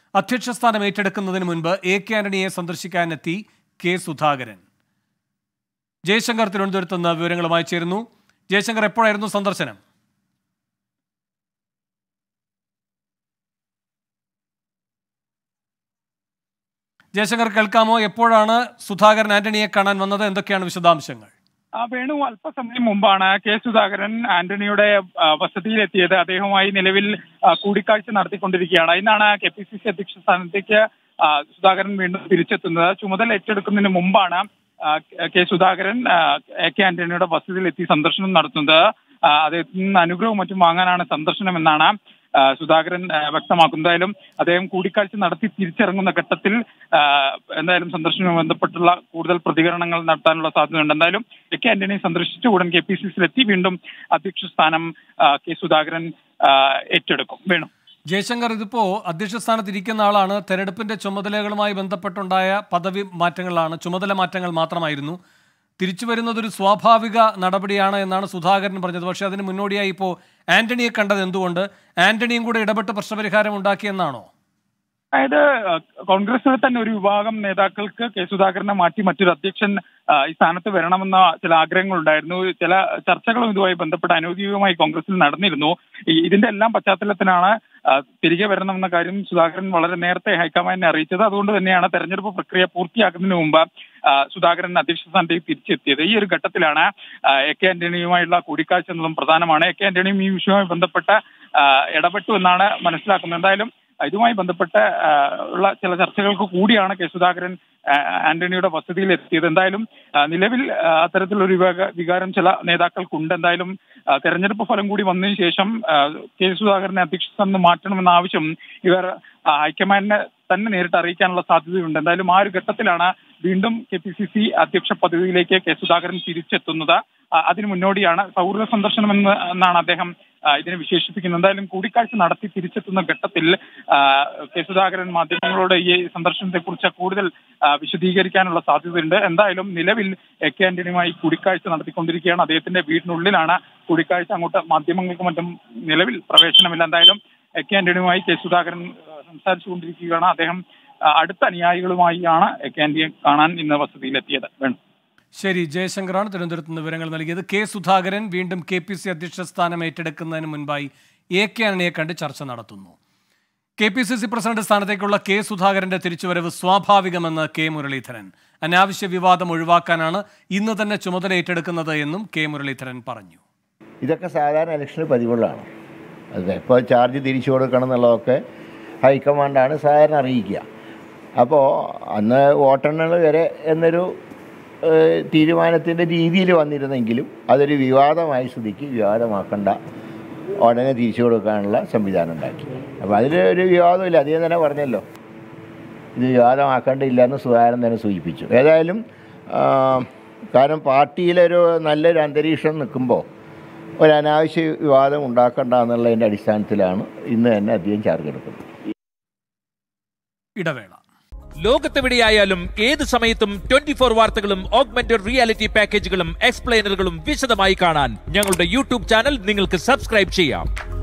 അധ്യക്ഷ സ്ഥാനം ഏറ്റെടുക്കുന്നതിന് മുൻപ് എ കെ ആന്റണിയെ സന്ദർശിക്കാനെത്തി കെ സുധാകരൻ ജയശങ്കർ തിരുവനന്തപുരത്ത് നിന്ന് വിവരങ്ങളുമായി ചേരുന്നു ജയശങ്കർ എപ്പോഴായിരുന്നു സന്ദർശനം ജയശങ്കർ കേൾക്കാമോ എപ്പോഴാണ് സുധാകരൻ ആന്റണിയെ കാണാൻ വന്നത് എന്തൊക്കെയാണ് വിശദാംശങ്ങൾ ആ വേണു അല്പസമയം മുമ്പാണ് കെ സുധാകരൻ ആന്റണിയുടെ ആ, വസതിയിലെത്തിയത് അദ്ദേഹവുമായി നിലവിൽ ആ, കൂടിക്കാഴ്ച നടത്തിക്കൊണ്ടിരിക്കുകയാണ് ഇന്നാണ് കെ പി സി സി അധ്യക്ഷ സ്ഥാനത്തേക്ക് ആ, സുധാകരൻ വീണ്ടും തിരിച്ചെത്തുന്നത് ചുമതല ഏറ്റെടുക്കുന്നതിന് മുമ്പാണ് ആ, കെ സുധാകരൻ ആ, എ കെ ആന്റണിയുടെ വസതിയിലെത്തി സന്ദർശനം നടത്തുന്നത് ആ, അദ്ദേഹത്തിൽ നിന്ന് അനുഗ്രഹവും മറ്റും വാങ്ങാനാണ് സന്ദർശനം എന്നാണ് ആ, സുധാകരൻ ആ, വ്യക്തമാക്കുന്നത് എന്തായാലും അദ്ദേഹം കൂടിക്കാഴ്ച നടത്തി തിരിച്ചിറങ്ങുന്ന ഘട്ടത്തിൽ ആ, എന്തായാലും സന്ദർശനവുമായി ബന്ധപ്പെട്ടുള്ള കൂടുതൽ പ്രതികരണങ്ങൾ നടത്താനുള്ള സാധ്യതയുണ്ട് എന്തായാലും എ കെ ആന്റണി സന്ദർശിച്ച ഉടൻ കെ പി സി സിയിലെത്തി വീണ്ടും അധ്യക്ഷ സ്ഥാനം ആ, കെ സുധാകരൻ ആ, ഏറ്റെടുക്കും വേണു ജയശങ്കർ ഇതിപ്പോ അധ്യക്ഷ സ്ഥാനത്ത് ഇരിക്കുന്ന ആളാണ് തെരഞ്ഞെടുപ്പിന്റെ ചുമതലകളുമായി ബന്ധപ്പെട്ടുണ്ടായ പദവി മാറ്റങ്ങളാണ് ചുമതല മാറ്റങ്ങൾ മാത്രമായിരുന്നു തിരിച്ചു വരുന്നത് ഒരു സ്വാഭാവിക നടപടിയാണ് എന്നാണ് സുധാകരൻ പറഞ്ഞത് പക്ഷേ അതിന് മുന്നോടിയായി ഇപ്പോൾ ആന്റണിയെ കണ്ടത് എന്തുകൊണ്ട് ആന്റണിയും കൂടെ ഇടപെട്ട് പ്രശ്നപരിഹാരം ഉണ്ടാക്കിയെന്നാണോ അതായത് ആ, കോൺഗ്രസിലെ തന്നെ ഒരു വിഭാഗം നേതാക്കൾക്ക് കെ സുധാകരനെ മാറ്റി മറ്റൊരു അധ്യക്ഷൻ ആ, ഈ സ്ഥാനത്ത് വരണമെന്ന ചില ആഗ്രഹങ്ങൾ ഉണ്ടായിരുന്നു ചില ചർച്ചകളും ഇതുമായി ബന്ധപ്പെട്ട് അനൌദ്യോഗികമായി കോൺഗ്രസിൽ നടന്നിരുന്നു ഈ- ഇതിന്റെ എല്ലാം പശ്ചാത്തലത്തിലാണ് ആ, തിരികെ വരണമെന്ന കാര്യം സുധാകരൻ വളരെ നേരത്തെ ഹൈക്കമാൻഡിനെ അറിയിച്ചത് അതുകൊണ്ട് തന്നെയാണ് തെരഞ്ഞെടുപ്പ് പ്രക്രിയ പൂർത്തിയാക്കുന്നതിന് മുമ്പ് ആ, സുധാകരൻ അധ്യക്ഷ സ്ഥാനത്തേക്ക് തിരിച്ചെത്തിയത് ഈ ഒരു ഘട്ടത്തിലാണ് ആ, എ കെ ആന്റണിയുമായുള്ള കൂടിക്കാഴ്ച എന്നതും പ്രധാനമാണ് എ കെ ആന്റണിയും ഈ വിഷയവുമായി ബന്ധപ്പെട്ട ആ, ഇടപെട്ടു എന്നാണ് മനസ്സിലാക്കുന്നത് എന്തായാലും ഇതുമായി ബന്ധപ്പെട്ട് ആ, ഉള്ള ചില ചർച്ചകൾക്ക് കൂടിയാണ് കെ സുധാകരൻ ആ, ആന്റണിയുടെ വസതിയിൽ എത്തിയത് എന്തായാലും ആ, നിലവിൽ ആ, അത്തരത്തിലൊരു വികാ- വികാരം ചില നേതാക്കൾക്കുണ്ട് എന്തായാലും ആ, തെരഞ്ഞെടുപ്പ് ഫലം കൂടി വന്നതിന് ശേഷം ആ, കെ സുധാകരനെ അധ്യക്ഷ സ്ഥാനം നിന്ന് മാറ്റണമെന്ന ആവശ്യം ഇവർ ആ, ഹൈക്കമാൻഡിനെ തന്നെ നേരിട്ട് അറിയിക്കാനുള്ള സാധ്യതയുണ്ട് എന്തായാലും ആ ഒരു ഘട്ടത്തിലാണ് വീണ്ടും കെ പി സി സി അധ്യക്ഷ പദവിയിലേക്ക് കെ സുധാകരൻ തിരിച്ചെത്തുന്നത് ആ, അതിന് മുന്നോടിയാണ് സൗഹൃദ സന്ദർശനം എന്ന് എന്നാണ് അദ്ദേഹം ആ, ഇതിനെ വിശേഷിപ്പിക്കുന്നത് എന്തായാലും കൂടിക്കാഴ്ച നടത്തി തിരിച്ചെത്തുന്ന ഘട്ടത്തിൽ ആ, കെ സുധാകരൻ മാധ്യമങ്ങളോട് ഈ സന്ദർശനത്തെ കുറിച്ച് കൂടുതൽ ആ, വിശദീകരിക്കാനുള്ള സാധ്യതയുണ്ട് എന്തായാലും നിലവിൽ എ കെ ആന്റണിയുമായി കൂടിക്കാഴ്ച നടത്തിക്കൊണ്ടിരിക്കുകയാണ് അദ്ദേഹത്തിന്റെ വീടിനുള്ളിലാണ് കൂടിക്കാഴ്ച അങ്ങോട്ട് മാധ്യമങ്ങൾക്ക് മറ്റും നിലവിൽ പ്രവേശനമില്ല എന്തായാലും എ കെ ആന്റണിയുമായി കെ സുധാകരൻ ആ, സംസാരിച്ചുകൊണ്ടിരിക്കുകയാണ് അദ്ദേഹം ആ, അടുത്ത അനുയായികളുമായാണ് എ കെ ആന്റണിയെ കാണാൻ ഇന്ന് വസതിയിലെത്തിയത് വേണം ശരി ജയശങ്കറാണ് തിരുവനന്തപുരത്ത് നിന്ന് വിവരങ്ങൾ നൽകിയത് കെ സുധാകരൻ വീണ്ടും കെ പി സി അധ്യക്ഷ സ്ഥാനം ഏറ്റെടുക്കുന്നതിന് മുൻപായി എ കെ ആന്റണിയെ കണ്ട് ചർച്ച നടത്തുന്നു K P C C president സ്ഥാനത്തേക്കുള്ള കെ സുധാകരന്റെ തിരിച്ചുവരവ് സ്വാഭാവികമെന്ന് കെ മുരളീധരൻ അനാവശ്യ വിവാദം ഒഴിവാക്കാനാണ് ഇന്ന് തന്നെ ചുമതല ഏറ്റെടുക്കുന്നത് എന്നും കെ മുരളീധരൻ പറഞ്ഞു ഇതൊക്കെ സാധാരണ ഇലക്ഷന് പതിവുള്ളതാണ് അത് ഇപ്പോൾ ചാർജ് തിരിച്ചു കൊടുക്കണം എന്നുള്ളതൊക്കെ ഹൈക്കമാൻഡാണ് സാധാരണ അറിയിക്കുക അപ്പോൾ അന്ന് വോട്ടെണ്ണൽ വരെ എന്നൊരു തീരുമാനത്തിൻ്റെ രീതിയിൽ വന്നിരുന്നെങ്കിലും അതൊരു വിവാദമായ സ്ഥിതിക്ക് വിവാദമാക്കണ്ട ഉടനെ തിരിച്ചു കൊടുക്കാനുള്ള സംവിധാനം ഉണ്ടാക്കി അപ്പോൾ അതിൽ ഒരു വിവാദമില്ല അദ്ദേഹം തന്നെ പറഞ്ഞല്ലോ ഇത് വിവാദമാക്കേണ്ടില്ല എന്ന് സുധാകരൻ തന്നെ സൂചിപ്പിച്ചു ഏതായാലും ആ, കാരണം പാർട്ടിയിലൊരു നല്ലൊരു അന്തരീക്ഷം നിൽക്കുമ്പോൾ ഒരു അനാവശ്യ വിവാദം ഉണ്ടാക്കണ്ട എന്നുള്ളതിൻ്റെ അടിസ്ഥാനത്തിലാണ് ഇന്ന് തന്നെ അദ്ദേഹം ചാർജ് എടുക്കുന്നത് ഇടവേള ലോകത്തെവിടെയായാലും ഏത് സമയത്തും ട്വന്റി ഫോർ വാർത്തകളും ഓഗ്മെന്റഡ് റിയാലിറ്റി പാക്കേജുകളും എക്സ്പ്ലെയിനറുകളും വിശദമായി കാണാൻ ഞങ്ങളുടെ യൂട്യൂബ് ചാനൽ നിങ്ങൾക്ക് സബ്സ്ക്രൈബ് ചെയ്യാം